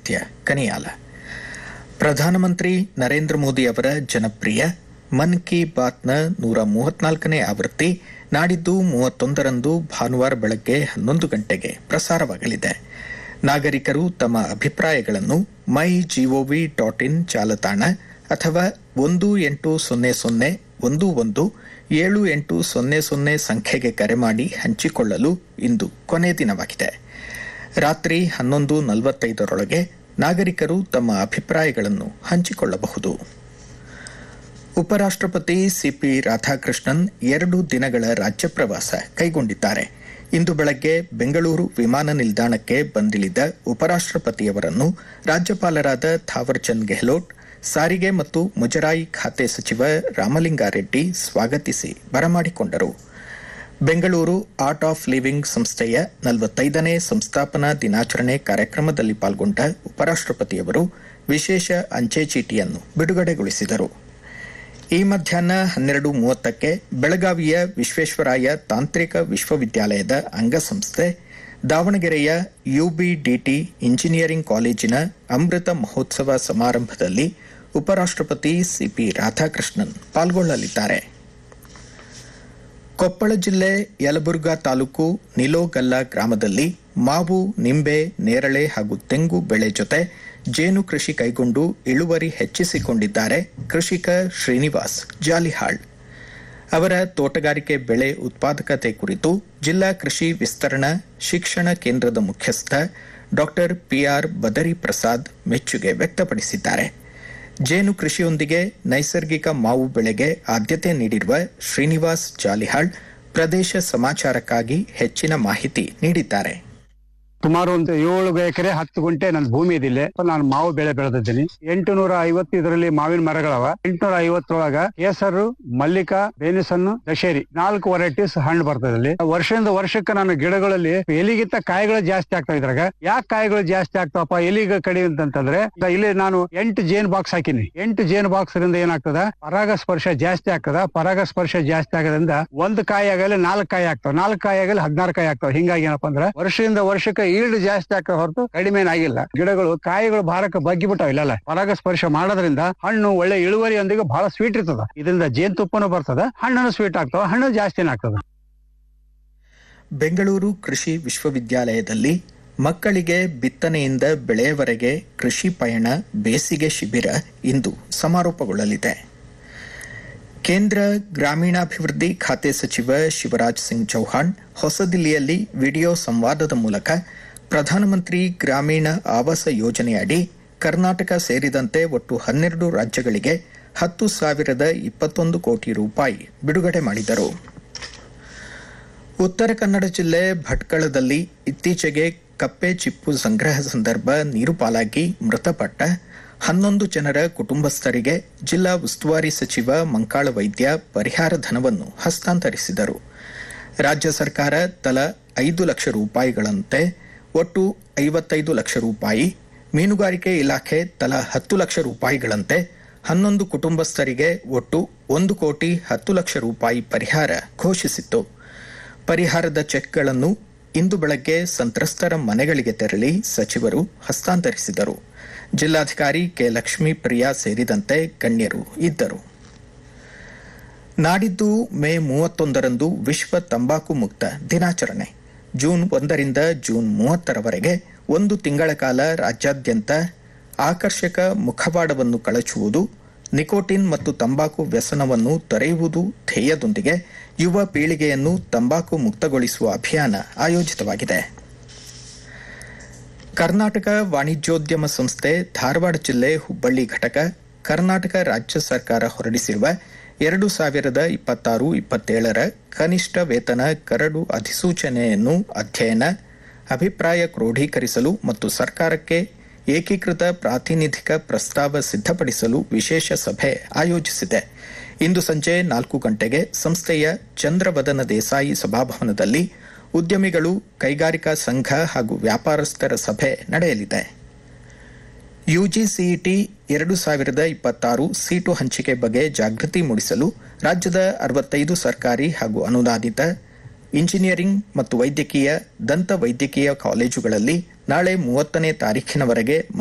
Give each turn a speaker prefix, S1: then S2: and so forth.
S1: ಆದಿತ್ಯ ಕನಿಯಾಲ ಪ್ರಧಾನಮಂತ್ರಿ ನರೇಂದ್ರ ಮೋದಿ ಅವರ ಜನಪ್ರಿಯ ಮನ್ ಕಿ ಬಾತ್ನ ನೂರ ಮೂವತ್ನಾಲ್ಕನೇ ಆವೃತ್ತಿ ನಾಡಿದ್ದು ಮೂವತ್ತೊಂದರಂದು ಭಾನುವಾರ ಬೆಳಗ್ಗೆ ಹನ್ನೊಂದು ಗಂಟೆಗೆ ಪ್ರಸಾರವಾಗಲಿದೆ ನಾಗರಿಕರು ತಮ್ಮ ಅಭಿಪ್ರಾಯಗಳನ್ನು ಮೈ ಜಿಒವಿ ಡಾಟ್ ಇನ್ ಜಾಲತಾಣ ಅಥವಾ ಒಂದು ಎಂಟು ಸೊನ್ನೆ ಸೊನ್ನೆ ಒಂದು ಒಂದು ಏಳು ಎಂಟು ಸೊನ್ನೆ ಸೊನ್ನೆ ಸಂಖ್ಯೆಗೆ ಕರೆ ಮಾಡಿ ಹಂಚಿಕೊಳ್ಳಲು ಇಂದು ಕೊನೆ ದಿನವಾಗಿದೆ ರಾತ್ರಿ ಹನ್ನೊಂದು ನಲವತ್ತೈದರೊಳಗೆ ನಾಗರಿಕರು ತಮ್ಮ ಅಭಿಪ್ರಾಯಗಳನ್ನು ಹಂಚಿಕೊಳ್ಳಬಹುದು ಉಪರಾಷ್ಟ್ರಪತಿ ಸಿಪಿ ರಾಧಾಕೃಷ್ಣನ್ ಎರಡು ದಿನಗಳ ರಾಜ್ಯ ಪ್ರವಾಸ ಕೈಗೊಂಡಿದ್ದಾರೆ ಇಂದು ಬೆಳಗ್ಗೆ ಬೆಂಗಳೂರು ವಿಮಾನ ನಿಲ್ದಾಣಕ್ಕೆ ಬಂದಿಳಿದ ಉಪರಾಷ್ಟ್ರಪತಿಯವರನ್ನು ರಾಜ್ಯಪಾಲರಾದ ಥಾವರ್ಚಂದ್ ಗೆಹ್ಲೋಟ್ ಸಾರಿಗೆ ಮತ್ತು ಮುಜರಾಯಿ ಖಾತೆ ಸಚಿವ ರಾಮಲಿಂಗಾರೆಡ್ಡಿ ಸ್ವಾಗತಿಸಿ ಬರಮಾಡಿಕೊಂಡರು ಬೆಂಗಳೂರು ಆರ್ಟ್ ಆಫ್ ಲಿವಿಂಗ್ ಸಂಸ್ಥೆಯ ನಲವತ್ತೈದನೇ ಸಂಸ್ಥಾಪನಾ ದಿನಾಚರಣೆ ಕಾರ್ಯಕ್ರಮದಲ್ಲಿ ಪಾಲ್ಗೊಂಡ ಉಪರಾಷ್ಟ್ರಪತಿಯವರು ವಿಶೇಷ ಅಂಚೆ ಚೀಟಿಯನ್ನು ಬಿಡುಗಡೆಗೊಳಿಸಿದರು ಈ ಮಧ್ಯಾಹ್ನ ಹನ್ನೆರಡು ಮೂವತ್ತಕ್ಕೆ ಬೆಳಗಾವಿಯ ವಿಶ್ವೇಶ್ವರಾಯ ತಾಂತ್ರಿಕ ವಿಶ್ವವಿದ್ಯಾಲಯದ ಅಂಗಸಂಸ್ಥೆ ದಾವಣಗೆರೆಯ ಯುಬಿಡಿಟಿ ಇಂಜಿನಿಯರಿಂಗ್ ಕಾಲೇಜಿನ ಅಮೃತ ಮಹೋತ್ಸವ ಸಮಾರಂಭದಲ್ಲಿ ಉಪರಾಷ್ಟ್ರಪತಿ ಸಿಪಿ ರಾಧಾಕೃಷ್ಣನ್ ಪಾಲ್ಗೊಳ್ಳಲಿದ್ದಾರೆ ಕೊಪ್ಪಳ ಜಿಲ್ಲೆ ಯಲಬುರ್ಗಾ ತಾಲೂಕು ನಿಲೋಗಲ್ಲ ಗ್ರಾಮದಲ್ಲಿ ಮಾವು ನಿಂಬೆ ನೇರಳೆ ಹಾಗೂ ತೆಂಗು ಬೆಳೆ ಜೊತೆ ಜೇನು ಕೃಷಿ ಕೈಗೊಂಡು ಇಳುವರಿ ಹೆಚ್ಚಿಸಿಕೊಂಡಿದ್ದಾರೆ ಕೃಷಿಕ ಶ್ರೀನಿವಾಸ್ ಜಾಲಿಹಾಳ್ ಅವರ ತೋಟಗಾರಿಕೆ ಬೆಳೆ ಉತ್ಪಾದಕತೆ ಕುರಿತು ಜಿಲ್ಲಾ ಕೃಷಿ ವಿಸ್ತರಣಾ ಶಿಕ್ಷಣ ಕೇಂದ್ರದ ಮುಖ್ಯಸ್ಥ ಡಾಕ್ಟರ್ ಪಿಆರ್ ಬದರಿ ಪ್ರಸಾದ್ ಮೆಚ್ಚುಗೆ ವ್ಯಕ್ತಪಡಿಸಿದ್ದಾರೆ ಜೇನು ಕೃಷಿಯೊಂದಿಗೆ ನೈಸರ್ಗಿಕ ಮಾವು ಬೆಳೆಗೆ ಆದ್ಯತೆ ನೀಡಿರುವ ಶ್ರೀನಿವಾಸ್ ಜಾಲಿಹಾಳ್ ಪ್ರದೇಶ ಸಮಾಚಾರಕ್ಕಾಗಿ ಹೆಚ್ಚಿನ ಮಾಹಿತಿ ನೀಡಿದ್ದಾರೆ
S2: ಸುಮಾರು ಒಂದು ಏಳು ಎಕರೆ ಹತ್ತು ಗುಂಟೆ ನನ್ನ ಭೂಮಿ ಇದಿಲ್ಲ ನಾನು ಮಾವು ಬೆಳೆ ಬೆಳೆದಿದ್ದೀನಿ ಎಂಟು ನೂರ ಐವತ್ತು ಇದರಲ್ಲಿ ಮಾವಿನ ಮರಗಳವ ಎಂಟುನೂರ ಐವತ್ತರೊಳಗ ಕೇಸರು ಮಲ್ಲಿಕಾ ಬೇನಿಸನ್ನು ದಶೇರಿ ನಾಲ್ಕು ವೆರೈಟೀಸ್ ಹಣ್ಣು ಬರ್ತದೆ ಇಲ್ಲಿ ವರ್ಷದಿಂದ ವರ್ಷಕ್ಕೆ ನಾನು ಗಿಡಗಳಲ್ಲಿ ಎಲಿಗಿಂತ ಕಾಯಿಗಳು ಜಾಸ್ತಿ ಆಗ್ತಾವ ಇದ್ರಾಗ ಯಾಕೆ ಕಾಯಿಗಳು ಜಾಸ್ತಿ ಆಗ್ತಾವಪ್ಪ ಎಲಿಗ ಕಡಿ ಅಂತಂದ್ರೆ ಇಲ್ಲಿ ನಾನು ಎಂಟು ಜೇನ್ ಬಾಕ್ಸ್ ಹಾಕಿನಿ ಎಂಟು ಜೇನ್ ಬಾಕ್ಸ್ ರಿಂದ ಏನಾಗ್ತದ ಪರಾಗ ಸ್ಪರ್ಶ ಜಾಸ್ತಿ ಆಗ್ತದ ಪರಾಗ ಸ್ಪರ್ಶ ಜಾಸ್ತಿ ಆಗೋದ್ರಿಂದ ಒಂದು ಕಾಯಿ ಆಗಲಿ ನಾಲ್ಕು ಕಾಯಿ ಆಗ್ತಾವ ನಾಲ್ಕು ಕಾಯಿ ಆಗಲಿ ಹದಿನಾರು ಕಾಯಿ ಆಗ್ತಾವ ಹಿಂಗಾಗಿ ಏನಪ್ಪಾ ಅಂದ್ರೆ ವರ್ಷದಿಂದ ವರ್ಷಕ್ಕೆ ಈಲ್ಡ್ ಜಾಸ್ತಿ ಆಗ್ತಾವ ಹೊರತು ಕಡಿಮೆ ಆಗಿಲ್ಲ ಗಿಡಗಳು ಕಾಯಿಗಳು ಭಾರಕ್ಕೆ ಬಗ್ಗಿ ಬಿಟ್ಟಾವ ಇಲ್ಲಲ್ಲ ಪರಾಗ ಸ್ಪರ್ಶ ಮಾಡೋದ್ರಿಂದ ಹಣ್ಣು ಒಳ್ಳೆ ಇಳುವರಿಯೊಂದಿಗೆ ಬಹಳ ಸ್ವೀಟ್ ಇರ್ತದ ಇದರಿಂದ ಜೇನುತುಪ್ಪನೂ ಬರ್ತದ ಹಣ್ಣನ್ನು ಸ್ವೀಟ್ ಆಗ್ತಾವ ಹಣ್ಣು ಜಾಸ್ತಿನೇ ಆಗ್ತದ
S1: ಬೆಂಗಳೂರು ಕೃಷಿ ವಿಶ್ವವಿದ್ಯಾಲಯದಲ್ಲಿ ಮಕ್ಕಳಿಗೆ ಬಿತ್ತನೆಯಿಂದ ಬೆಳೆಯವರೆಗೆ ಕೃಷಿ ಪಯಣ ಬೇಸಿಗೆ ಶಿಬಿರ ಇಂದು ಸಮಾರೋಪಗೊಳ್ಳಲಿದೆ ಕೇಂದ್ರ ಗ್ರಾಮೀಣಾಭಿವೃದ್ಧಿ ಖಾತೆ ಸಚಿವ ಶಿವರಾಜ್ ಸಿಂಗ್ ಚೌಹಾಣ್ ಹೊಸದಿಲ್ಲಿಯಲ್ಲಿ ವಿಡಿಯೋ ಸಂವಾದದ ಮೂಲಕ ಪ್ರಧಾನಮಂತ್ರಿ ಗ್ರಾಮೀಣ ಆವಾಸ ಯೋಜನೆಯಡಿ ಕರ್ನಾಟಕ ಸೇರಿದಂತೆ ಒಟ್ಟು ಹನ್ನೆರಡು ರಾಜ್ಯಗಳಿಗೆ ಹತ್ತು ಸಾವಿರದ ಇಪ್ಪತ್ತೊಂದು ಕೋಟಿ ರೂಪಾಯಿ ಬಿಡುಗಡೆ ಮಾಡಿದರು ಉತ್ತರ ಕನ್ನಡ ಜಿಲ್ಲೆ ಭಟ್ಕಳದಲ್ಲಿ ಇತ್ತೀಚೆಗೆ ಕಪ್ಪೆ ಚಿಪ್ಪು ಸಂಗ್ರಹ ಸಂದರ್ಭ ನೀರು ಪಾಲಾಗಿ ಮೃತಪಟ್ಟ ಹನ್ನೊಂದು ಜನರ ಕುಟುಂಬಸ್ಥರಿಗೆ ಜಿಲ್ಲಾ ಉಸ್ತುವಾರಿ ಸಚಿವ ಮಂಕಾಳ ವೈದ್ಯ ಪರಿಹಾರ ಧನವನ್ನು ಹಸ್ತಾಂತರಿಸಿದರು ರಾಜ್ಯ ಸರ್ಕಾರ ತಲಾ ಐದು ಲಕ್ಷ ರೂಪಾಯಿಗಳಂತೆ ಒಟ್ಟು ಐವತ್ತೈದು ಲಕ್ಷ ರೂಪಾಯಿ ಮೀನುಗಾರಿಕೆ ಇಲಾಖೆ ತಲಾ ಹತ್ತು ಲಕ್ಷ ರೂಪಾಯಿಗಳಂತೆ ಹನ್ನೊಂದು ಕುಟುಂಬಸ್ಥರಿಗೆ ಒಟ್ಟು ಒಂದು ಕೋಟಿ ಹತ್ತು ಲಕ್ಷ ರೂಪಾಯಿ ಪರಿಹಾರ ಘೋಷಿಸಿತ್ತು ಪರಿಹಾರದ ಚೆಕ್ಗಳನ್ನು ಇಂದು ಬೆಳಗ್ಗೆ ಸಂತ್ರಸ್ತರ ಮನೆಗಳಿಗೆ ತೆರಳಿ ಸಚಿವರು ಹಸ್ತಾಂತರಿಸಿದರು ಜಿಲ್ಲಾಧಿಕಾರಿ ಕೆ ಲಕ್ಷ್ಮೀ ಪ್ರಿಯಾ ಸೇರಿದಂತೆ ಗಣ್ಯರು ಇದ್ದರು ನಾಡಿದ್ದು ಮೇ ಮೂವತ್ತೊಂದರಂದು ವಿಶ್ವ ತಂಬಾಕು ಮುಕ್ತ ದಿನಾಚರಣೆ ಜೂನ್ ಒಂದರಿಂದ ಜೂನ್ ಮೂವತ್ತರವರೆಗೆ ಒಂದು ತಿಂಗಳ ಕಾಲ ರಾಜ್ಯಾದ್ಯಂತ ಆಕರ್ಷಕ ಮುಖವಾಡವನ್ನು ಕಳಚುವುದು ನಿಕೋಟಿನ್ ಮತ್ತು ತಂಬಾಕು ವ್ಯಸನವನ್ನು ತೊರೆಯುವುದು ಧ್ಯೇಯದೊಂದಿಗೆ ಯುವ ಪೀಳಿಗೆಯನ್ನು ತಂಬಾಕು ಮುಕ್ತಗೊಳಿಸುವ ಅಭಿಯಾನ ಆಯೋಜಿತವಾಗಿದೆ ಕರ್ನಾಟಕ ವಾಣಿಜ್ಯೋದ್ಯಮ ಸಂಸ್ಥೆ ಧಾರವಾಡ ಜಿಲ್ಲೆ ಹುಬ್ಬಳ್ಳಿ ಘಟಕ ಕರ್ನಾಟಕ ರಾಜ್ಯ ಸರ್ಕಾರ ಹೊರಡಿಸಿರುವ ಎರಡು ಸಾವಿರದ ಇಪ್ಪತ್ತಾರು ಇಪ್ಪತ್ತೇಳರ ಕನಿಷ್ಠ ವೇತನ ಕರಡು ಅಧಿಸೂಚನೆಯನ್ನು ಅಧ್ಯಯನ ಅಭಿಪ್ರಾಯ ಕ್ರೋಢೀಕರಿಸಲು ಮತ್ತು ಸರ್ಕಾರಕ್ಕೆ ಏಕೀಕೃತ ಪ್ರಾತಿನಿಧಿಕ ಪ್ರಸ್ತಾವ ಸಿದ್ಧಪಡಿಸಲು ವಿಶೇಷ ಸಭೆ ಆಯೋಜಿಸಿದೆ ಇಂದು ಸಂಜೆ ನಾಲ್ಕು ಗಂಟೆಗೆ ಸಂಸ್ಥೆಯ ಚಂದ್ರವದನ ದೇಸಾಯಿ ಸಭಾಭವನದಲ್ಲಿ ಉದ್ಯಮಿಗಳು ಕೈಗಾರಿಕಾ ಸಂಘ ಹಾಗೂ ವ್ಯಾಪಾರಸ್ಥರ ಸಭೆ ನಡೆಯಲಿದೆ ಯುಜಿಸಿಇಟಿ ಎರಡು ಸಾವಿರದ ಇಪ್ಪತ್ತಾರು ಸೀಟು ಹಂಚಿಕೆ ಬಗ್ಗೆ ಜಾಗೃತಿ ಮೂಡಿಸಲು ರಾಜ್ಯದ ಅರವತ್ತೈದು ಸರ್ಕಾರಿ ಹಾಗೂ ಅನುದಾನಿತ ಇಂಜಿನಿಯರಿಂಗ್ ಮತ್ತು ವೈದ್ಯಕೀಯ ದಂತ ವೈದ್ಯಕೀಯ ಕಾಲೇಜುಗಳಲ್ಲಿ ನಾಳೆ ಮೂವತ್ತನೇ ತಾರೀಖಿನವರೆಗೆ